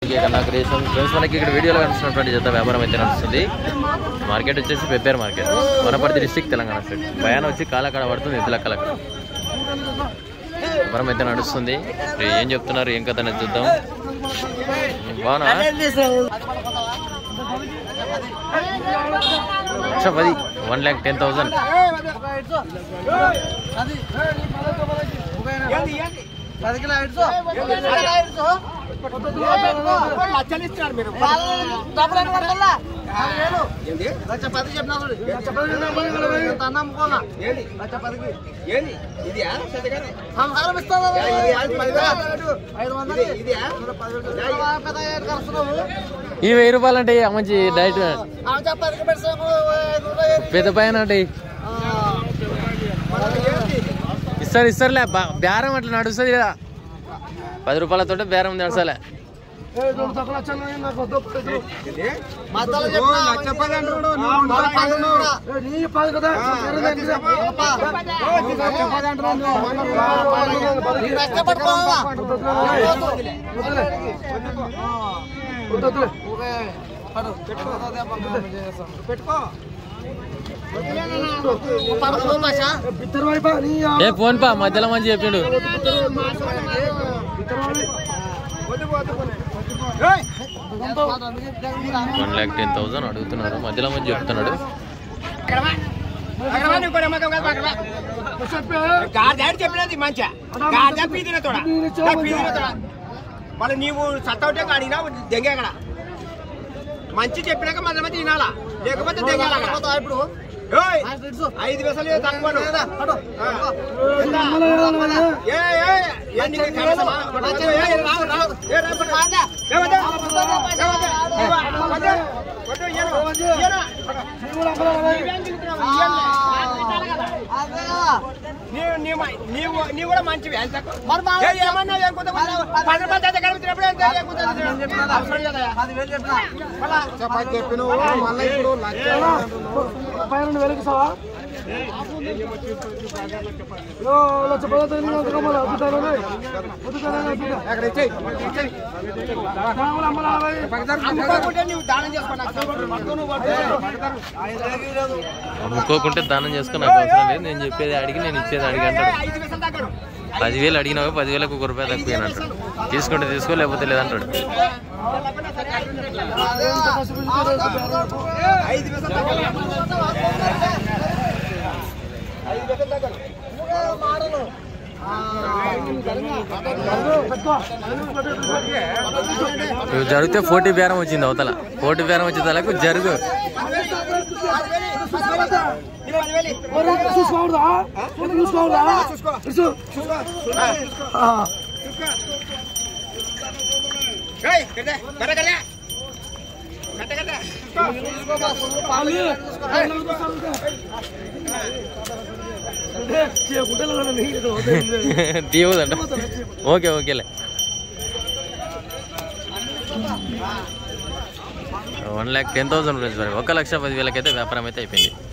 ఊటికే కన్నా creation friends మనకి ఇక్కడ వీడియోలో కనిపిస్తున్నటువంటి జత వ్యాపారం అయితే నడుస్తుంది మార్కెట్ వచ్చేసి Pebbair market Wanaparthy district Telangana state భయాన వచ్చి కాలకాడ పడుతుంది ఇద్దరు కలక వ్యాపారం అయితే నడుస్తుంది మరి ఏం చెప్తున్నారు ఏం కథ అనేది చూద్దాం బాగున్నా లక్ష పది వన్ ల్యాక్ టెన్ థౌసండ్ పది కిలో ఐదు లక్షలు ఇస్తున్నారు మీరు డబ్బులు అని పడగల్లా లక్ష పది చెప్పినా అన్న అమ్ముకోవాలా లక్ష పదికి సంహారం ఇస్తాను ఐదు వందలు పెద్ద కలుస్తున్నాము ఈ వెయ్యి రూపాయలు అంటే మంచి డైట్ ఆమె పదికి పెడతాము ఐదు వందలు పెద్ద పైన అంటే ఇస్తారు ఇస్తారులే బా- బేరం అట్లా నడుస్తుంది కదా పది రూపాయలతో బేరం నడుస్తలే మధ్యలో చెప్పినా లక్ష పది అంటున్నాడు నీ పది కదా కష్టపడుకోవాలా ఏ ఫోన్ పా మధ్యలో మంచి చెప్పిండు వన్ ల్యాక్ టెన్ థౌసండ్ అడుగుతున్నారు మధ్యలో మంచి చెప్తున్నాడు చెప్పినది మంచిగా గాడిద పీదిన తోడ పీదిన తోడ మళ్ళీ నీవు సత్తవుటే అడిగినా దెంగే అక్కడ మంచి చెప్పినాక మధ్య మధ్య తినాలా లేకపోతే దెంగాల అక్కడ ఇప్పుడు ఏయ్, ఐదు పైసలు తక్కువ ఎంత? ఏ, ఏ, ఏ, నీకు కనీసమా? ఏ, ఏ, రావు, రావు. ఏ, రావు, రావు. ఏమద్దా? ఏమద్దా? ఇవ్వ, వద్దు, వద్దు, ఇయ్యను, ఇయ్యను. నీవేం తింటున్నావు? ఇయ్యనులే. నాకు తినాలి కదా. నీవు నీవు నీవు నీవు కూడా మంచివి ఎంత మరి మా ఏ, ఏమన్నా ఏం కొంత కొంత పది రూపాయలు చేత కలుపుతున్నప్పుడు ఎంత ఏం కొంత అవసరం లేదా పదివేలు చెప్పినా మళ్ళా పైన వెలిగిస్తావా లక్ష పదహారు అమ్ముకోకుంటే నువ్వు దానం చేసుకున్నా అమ్ముకోకుంటే దానం చేసుకుని నాకు అవసరం లేదు నేను చెప్పేది అడిగి నేను ఇచ్చేది అడిగి అంటాడు ఐదు పైసలు తగ్గడు పదివేలు అడిగినావు పదివేలకు ఒక రూపాయి తక్కువ అంటాడు తీసుకుంటే తీసుకో లేకపోతే లేదంటాడు ఐదు పైసలు తగ్గడు ఐదు పైసలు తగ్గడు ఇవి జరిగితే ఫోర్టీ బేరం వచ్చింది అవతల ఫోర్టీ బేరం వచ్చే తలకు జరుగు చూసుకోవద్దా చూసుకోవద్దా ఏయ్, కట్టే, కట్టే, కట్టే. కట్టే, కట్టే. తీయదంట ఓకే ఓకేలే one lakh ten thousand rupees మరి ఒక లక్ష పదివేలకైతే వ్యాపారం అయితే అయిపోయింది